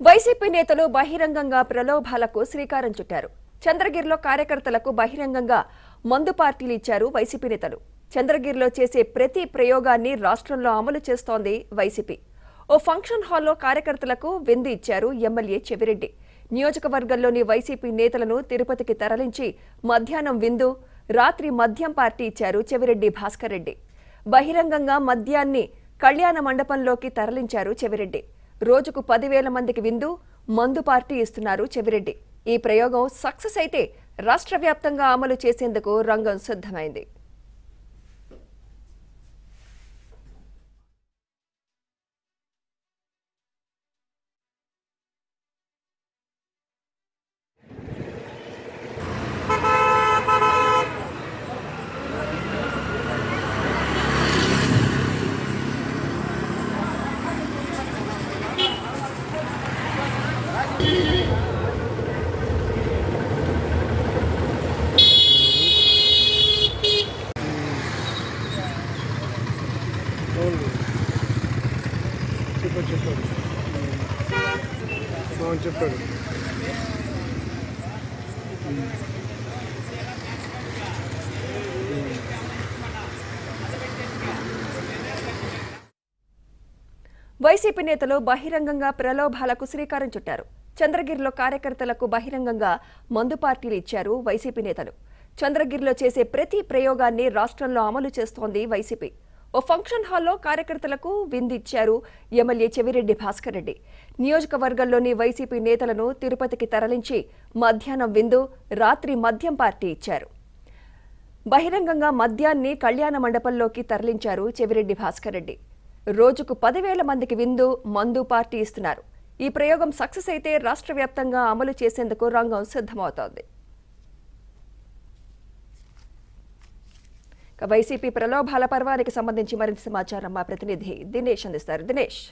YCP నేతలు బహిరంగంగా ప్రలోభాలకు శ్రీకారం చుట్టారు చంద్రగిరిలో కార్యకర్తలకు బహిరంగంగా మందు పార్టీలు ఇచ్చారు వైసీపీ నేతలు చంద్రగిరిలో చేసే ప్రతి ప్రయోగాన్ని రాష్ట్రంలో అమలు చేస్తోంది వైసీపీ ఓ ఫంక్షన్ హాల్లో కార్యకర్తలకు విందు ఇచ్చారు ఎమ్మెల్యే చెవిరెడ్డి నియోజకవర్గంలోని వైసీపీ నేతలను తిరుపతికి తరలించి మధ్యాహ్నం విందు రాత్రి మద్యం పార్టీ ఇచ్చారు చెవిరెడ్డి భాస్కర్ రెడ్డి బహిరంగంగా మద్యాన్ని కళ్యాణ మండపంలోకి తరలించారు చెవిరెడ్డి రోజుకు పదివేల మందికి విందు మందు పార్టీ ఇస్తున్నారు చెవిరెడ్డి ఈ ప్రయోగం సక్సెస్ అయితే రాష్ట్ర వ్యాప్తంగా అమలు చేసేందుకు రంగం సిద్ధమైంది అవును చెప్పాడు చెప్పాడు అవును చెప్పాడు వైసీపీ నేతలు బహిరంగంగా ప్రలోభాలకు శ్రీకారం చుట్టారు చంద్రగిరిలో కార్యకర్తలకు బహిరంగంగా మందు పార్టీలు ఇచ్చారు వైసీపీ నేతలు చంద్రగిరిలో చేసే ప్రతి ప్రయోగాన్ని రాష్ట్రంలో అమలు చేస్తోంది వైసీపీ ఓ ఫంక్షన్ హాల్లో కార్యకర్తలకు విందిచ్చారు ఎమ్మెల్యే చెవిరెడ్డి భాస్కర్ రెడ్డి నియోజకవర్గంలోని వైసీపీ నేతలను తిరుపతికి తరలించి మధ్యాహ్నం విందు రాత్రి మద్యం పార్టీ ఇచ్చారు బహిరంగంగా మద్యాన్ని కళ్యాణ మండపంలోకి తరలించారు చెవిరెడ్డి భాస్కర్ రెడ్డి రోజుకు పదివేల మందికి విందు మందు పార్టీ ఇస్తున్నారు ఈ ప్రయోగం సక్సెస్ అయితే రాష్ట్ర వ్యాప్తంగా అమలు చేసేందుకు రంగం సిద్ధమవుతోంది ఇక వైసీపీ ప్రలోభాల పర్వానికి సంబంధించి మరింత సమాచారం మా ప్రతినిధి దినేష్ అందిస్తారు దినేష్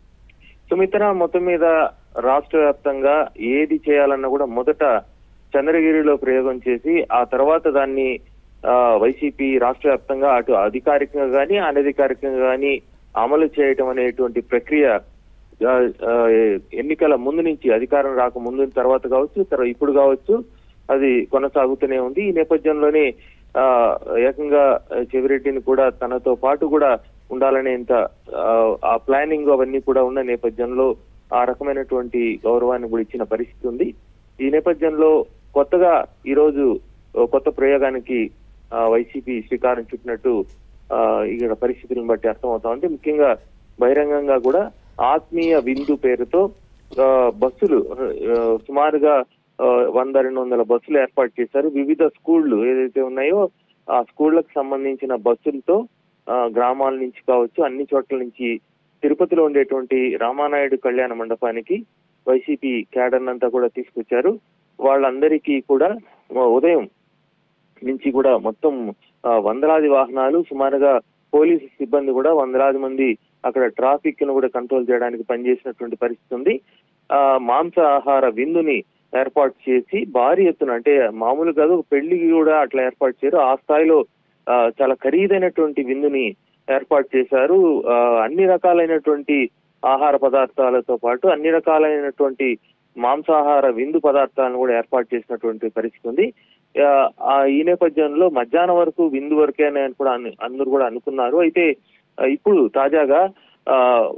సుమిత్ర మొత్తం మీద రాష్ట్ర వ్యాప్తంగా ఏది చేయాలన్నా కూడా మొదట చంద్రగిరిలో ప్రయోగం చేసి ఆ తర్వాత దాన్ని ఆ, వైసీపీ రాష్ట్ర వ్యాప్తంగా అటు అధికారికంగా గాని అనధికారికంగా గాని అమలు చేయటం అనేటువంటి ప్రక్రియ ఆ, ఆ, ఎన్నికల ముందు నుంచి అధికారం రాక ముందు తర్వాత కావచ్చు తర్వా- ఇప్పుడు కావచ్చు అది కొనసాగుతూనే ఉంది ఈ నేపథ్యంలోనే ఆ ఏకంగా చెవిరెడ్డిని కూడా తనతో పాటు కూడా ఉండాలనేంత ఆ, ఆ ప్లానింగ్ అవన్నీ కూడా ఉన్న నేపథ్యంలో ఆ రకమైనటువంటి గౌరవాన్ని కూడా ఇచ్చిన పరిస్థితి ఉంది ఈ నేపథ్యంలో కొత్తగా ఈ రోజు ఓ కొత్త ప్రయోగానికి ఆ, వైసీపీ శ్రీకారం చుట్టినట్టు ఆ, ఇక్కడ పరిస్థితులను బట్టి అర్థమవుతా ఉంది ముఖ్యంగా బహిరంగంగా కూడా ఆత్మీయ విందు పేరుతో ఆ, బస్సులు ఆ, సుమారుగా ఆ, వంద రెండు వందల బస్సులు ఏర్పాటు చేశారు వివిధ స్కూళ్లు ఏదైతే ఉన్నాయో ఆ స్కూళ్లకు సంబంధించిన బస్సులతో ఆ, గ్రామాల నుంచి కావచ్చు అన్ని చోట్ల నుంచి తిరుపతిలో ఉండేటువంటి రామానాయుడు కళ్యాణ మండపానికి వైసీపీ క్యాడర్ అంతా కూడా తీసుకొచ్చారు వాళ్ళందరికీ కూడా ఆ, ఉదయం నుంచి కూడా మొత్తం ఆ, వందలాది వాహనాలు సుమారుగా పోలీసు సిబ్బంది కూడా వందలాది మంది అక్కడ ట్రాఫిక్ ను కూడా కంట్రోల్ చేయడానికి పనిచేసినటువంటి పరిస్థితి ఉంది ఆ మాంసాహార విందుని ఏర్పాటు చేసి భారీ ఎత్తున అంటే మామూలు కాదు పెళ్లికి కూడా అట్లా ఏర్పాటు చేయరు ఆ స్థాయిలో ఆ, చాలా ఖరీదైనటువంటి విందుని ఏర్పాటు చేశారు ఆ, అన్ని రకాలైనటువంటి ఆహార పదార్థాలతో పాటు అన్ని రకాలైనటువంటి మాంసాహార విందు పదార్థాలను కూడా ఏర్పాటు చేసినటువంటి పరిస్థితి ఉంది ఆ, ఆ, ఈ నేపథ్యంలో మధ్యాహ్నం వరకు విందు వరకే అని కూడా అను- అందరూ కూడా అనుకున్నారు అయితే ఆ, ఇప్పుడు తాజాగా ఆ,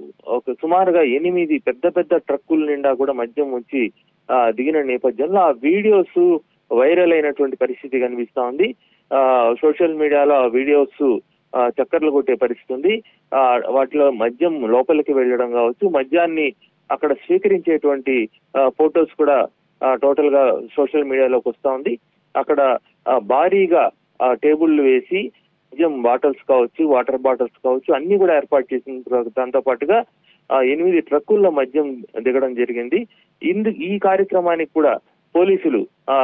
ఒక సుమారుగా ఎనిమిది పెద్ద పెద్ద ట్రక్కుల నిండా కూడా మద్యం వచ్చి ఆ, దిగిన నేపథ్యంలో ఆ వీడియోస్ వైరల్ అయినటువంటి పరిస్థితి కనిపిస్తా ఉంది ఆ, సోషల్ మీడియాలో ఆ వీడియోస్ ఆ, చక్కర్లు కొట్టే పరిస్థితి ఉంది ఆ, వాటిలో మద్యం లోపలికి వెళ్ళడం కావచ్చు మద్యాన్ని అక్కడ స్వీకరించేటువంటి ఫొటోస్ కూడా ఆ, టోటల్ గా సోషల్ మీడియాలోకి వస్తా ఉంది అక్కడ ఆ, భారీగా ఆ, టేబుళ్లు వేసి మద్యం బాటిల్స్ కావచ్చు వాటర్ బాటిల్స్ కావచ్చు అన్ని కూడా ఏర్పాటు చేసిన దాంతో పాటుగా ఆ, ఎనిమిది ట్రక్కుల్లో మద్యం దిగడం జరిగింది ఇందు ఈ కార్యక్రమానికి కూడా పోలీసులు ఆ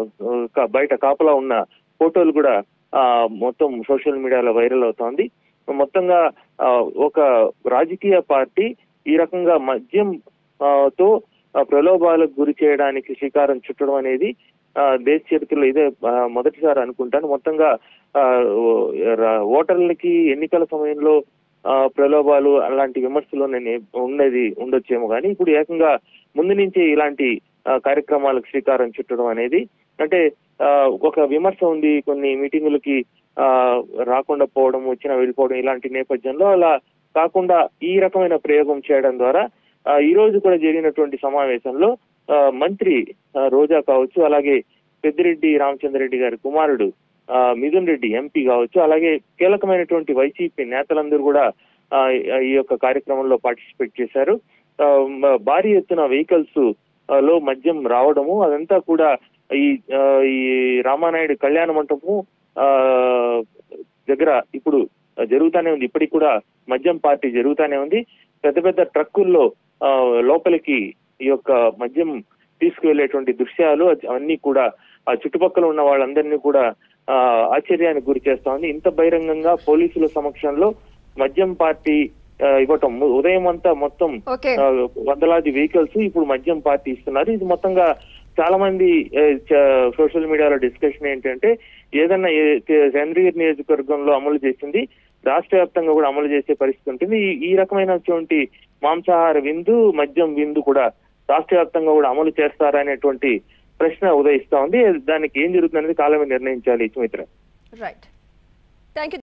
క- బయట కాపలా ఉన్న ఫోటోలు కూడా ఆ మొత్తం సోషల్ మీడియాలో వైరల్ అవుతోంది మొత్తంగా ఆ, ఒక రాజకీయ పార్టీ ఈ రకంగా మద్యం ఆ, తో ఆ, ప్రలోభాలకు గురి చేయడానికి శ్రీకారం చుట్టడం అనేది ఆ, దేశ చరిత్రలో ఇదే ఆ, మొదటిసారి అనుకుంటాను మొత్తంగా ఆ, ఓ- రా- ఓటర్లకి ఎన్నికల సమయంలో ఆ, ప్రలోభాలు అలాంటి విమర్శలు నేను ఉండేది ఉండొచ్చేమో కానీ ఇప్పుడు ఏకంగా ముందు నుంచి ఇలాంటి ఆ, కార్యక్రమాలకు శ్రీకారం చుట్టడం అనేది అంటే ఆ, ఒక విమర్శ ఉంది కొన్ని మీటింగులకి ఆ రాకుండా పోవడం వచ్చిన వెళ్ళిపోవడం ఇలాంటి నేపథ్యంలో అలా కాకుండా ఈ రకమైన ప్రయోగం చేయడం ద్వారా ఆ, ఈ రోజు కూడా జరిగినటువంటి సమావేశంలో ఆ, మంత్రి ఆ, రోజా కావచ్చు అలాగే పెద్దిరెడ్డి రామచంద్రరెడ్డి గారి కుమారుడు ఆ, మిథున్ రెడ్డి ఎంపీ కావచ్చు అలాగే కీలకమైనటువంటి వైసీపీ నేతలందరూ కూడా ఆ, ఈ యొక్క కార్యక్రమంలో పార్టిసిపేట్ చేశారు ఆ, మ- భారీ ఎత్తున వెహికల్స్ లో మద్యం రావడము అదంతా కూడా ఈ ఆ, ఈ రామానాయుడు కళ్యాణ మంటపము ఆ దగ్గర ఇప్పుడు జరుగుతానే ఉంది ఇప్పటికి కూడా మద్యం పార్టీ జరుగుతానే ఉంది పెద్ద పెద్ద ట్రక్కుల్లో ఆ, లోపలికి ఈ యొక్క మద్యం తీసుకువెళ్లేటువంటి దృశ్యాలు అది- అవన్నీ కూడా ఆ చుట్టుపక్కల ఉన్న వాళ్ళందరినీ కూడా ఆ ఆశ్చర్యానికి గురి చేస్తా ఉంది ఇంత బహిరంగంగా పోలీసుల సమక్షంలో మద్యం పార్టీ ఆ, ఇవ్వటం ఉదయం అంతా మొత్తం ఓకే ఆ, వందలాది వెహికల్స్ ఇప్పుడు మద్యం పార్టీ ఇస్తున్నారు ఇది మొత్తంగా చాలా మంది ఏ, చ- సోషల్ మీడియాలో డిస్కషన్ ఏంటంటే ఏదన్నా ఏ- చ- చంద్రగిరి నియోజకవర్గంలో అమలు చేసింది రాష్ట్ర వ్యాప్తంగా కూడా అమలు చేసే పరిస్థితి ఉంటుంది ఈ- ఈ రకమైనటువంటి మాంసాహార విందు మద్యం విందు కూడా రాష్ట్ర వ్యాప్తంగా కూడా అమలు చేస్తారా అనేటువంటి ప్రశ్న ఉదయిస్తా ఉంది దానికి ఏం జరుగుతుంది అనేది కాలమే నిర్ణయించాలి సుమిత్ర రైట్ థ్యాంక్